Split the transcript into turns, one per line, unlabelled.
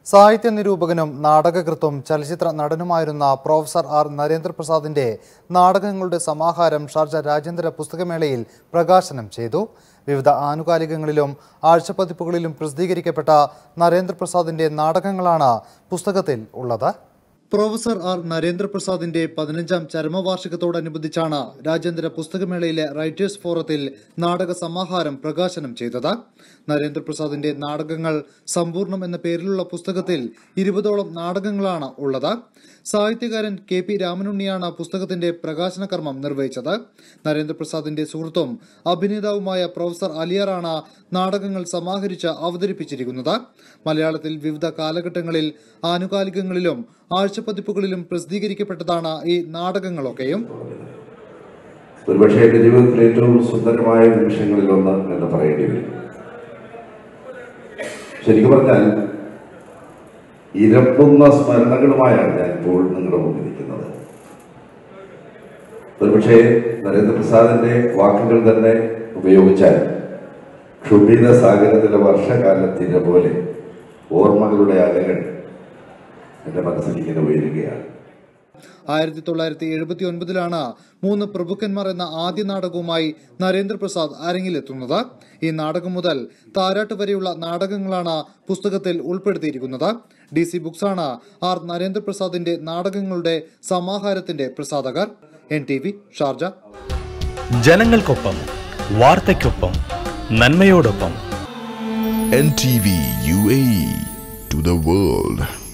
സാഹിത്യ നിരൂപകനും നാടകകൃത്തും ചലച്ചിത്ര നടനുമായിരുന്ന professor R നരേന്ദ്രപ്രസാദിന്റെ നാടകങ്ങളുടെ സമാഹാരം ഷാർജ രാജ്യാന്തര പുസ്തകമേളയിൽ പ്രകാശനം ചെയ്തു വിവിധ ആനുകാലികങ്ങളിലും ആഴ്ചപ്പതിപ്പുകളിലും പ്രസിദ്ധീകരിക്കപ്പെട്ട നരേന്ദ്രപ്രസാദിന്റെ നാടകങ്ങളാണ് പുസ്തകത്തിൽ ഉള്ളത് പ്രൊഫസർ ആർ നരേന്ദ്രപ്രസാദിന്റെ പതിനഞ്ചാം ചരമവാർഷികത്തോടനുബന്ധിച്ചാണ് രാജ്യാന്തര പുസ്തകമേളയിലെ റൈറ്റേഴ്സ് ഫോറത്തിൽ നാടക സമാഹാരം പ്രകാശനം ചെയ്തത് നരേന്ദ്രപ്രസാദിന്റെ നാടകങ്ങൾ സമ്പൂർണം എന്ന പേരിലുള്ള പുസ്തകത്തിൽ ഇരുപതോളം നാടകങ്ങളാണ് ഉള്ളത് സാഹിത്യകാരൻ കെ പി രാമനുണ്ണിയാണ് പുസ്തകത്തിന്റെ പ്രകാശന കർമ്മം നിർവഹിച്ചത് നരേന്ദ്രപ്രസാദിന്റെ സുഹൃത്തും അഭിനേതാവുമായ പ്രൊഫസർ അലിയാറാണ് നാടകങ്ങൾ സമാഹരിച്ച് അവതരിപ്പിച്ചിരിക്കുന്നത് മലയാളത്തിൽ വിവിധ കാലഘട്ടങ്ങളിൽ ആനുകാലികങ്ങളിലും ആഴ്ചപ്പതിപ്പുകളിലും പ്രസിദ്ധീകരിക്കപ്പെട്ടതാണ് ഈ നാടകങ്ങളൊക്കെയും
ഒരുപക്ഷെ എൻ്റെ ജീവിതത്തിലെ ഏറ്റവും സുന്ദരമായ നിമിഷങ്ങളിലൊന്ന് എന്ന് പറയേണ്ടി വരും ശരിക്കും പറഞ്ഞാൽ ഇരമ്പുന്ന സ്മരണകളുമായാണ് ഞാൻ ഇപ്പോൾ നിങ്ങളുടെ മുമ്പിൽ നിൽക്കുന്നത് ഒരുപക്ഷെ നരേന്ദ്രപ്രസാദിന്റെ വാക്കുകൾ തന്നെ ഉപയോഗിച്ചാൽ ക്ഷുഭിത സാഗരത്തിലെ വർഷകാലത്തിൻ്റെ പോലെ ഓർമ്മകളുടെ അലകൾ എൻ്റെ മനസ്സിൽ ഇങ്ങനെ ഉയരുകയാണ്
ആയിരത്തി തൊള്ളായിരത്തി എഴുപത്തി ഒൻപതിലാണ് മൂന്ന് പ്രഭുക്കന്മാർ എന്ന ആദ്യ നാടകവുമായി നരേന്ദ്രപ്രസാദ് അരങ്ങിലെത്തുന്നത് ഈ നാടകം മുതൽ താരാട്ട് വരെയുള്ള നാടകങ്ങളാണ് പുസ്തകത്തിൽ ഉൾപ്പെടുത്തിയിരിക്കുന്നത് ഡി സി ബുക്സാണ് ആർ നരേന്ദ്രപ്രസാദിന്റെ നാടകങ്ങളുടെ സമാഹാരത്തിന്റെ പ്രസാധകർ എൻ ടി വി ഷാർജ
ജനങ്ങൾക്കൊപ്പം വാർത്തയ്ക്കൊപ്പം നന്മയോടൊപ്പം
NTV UAE to the world.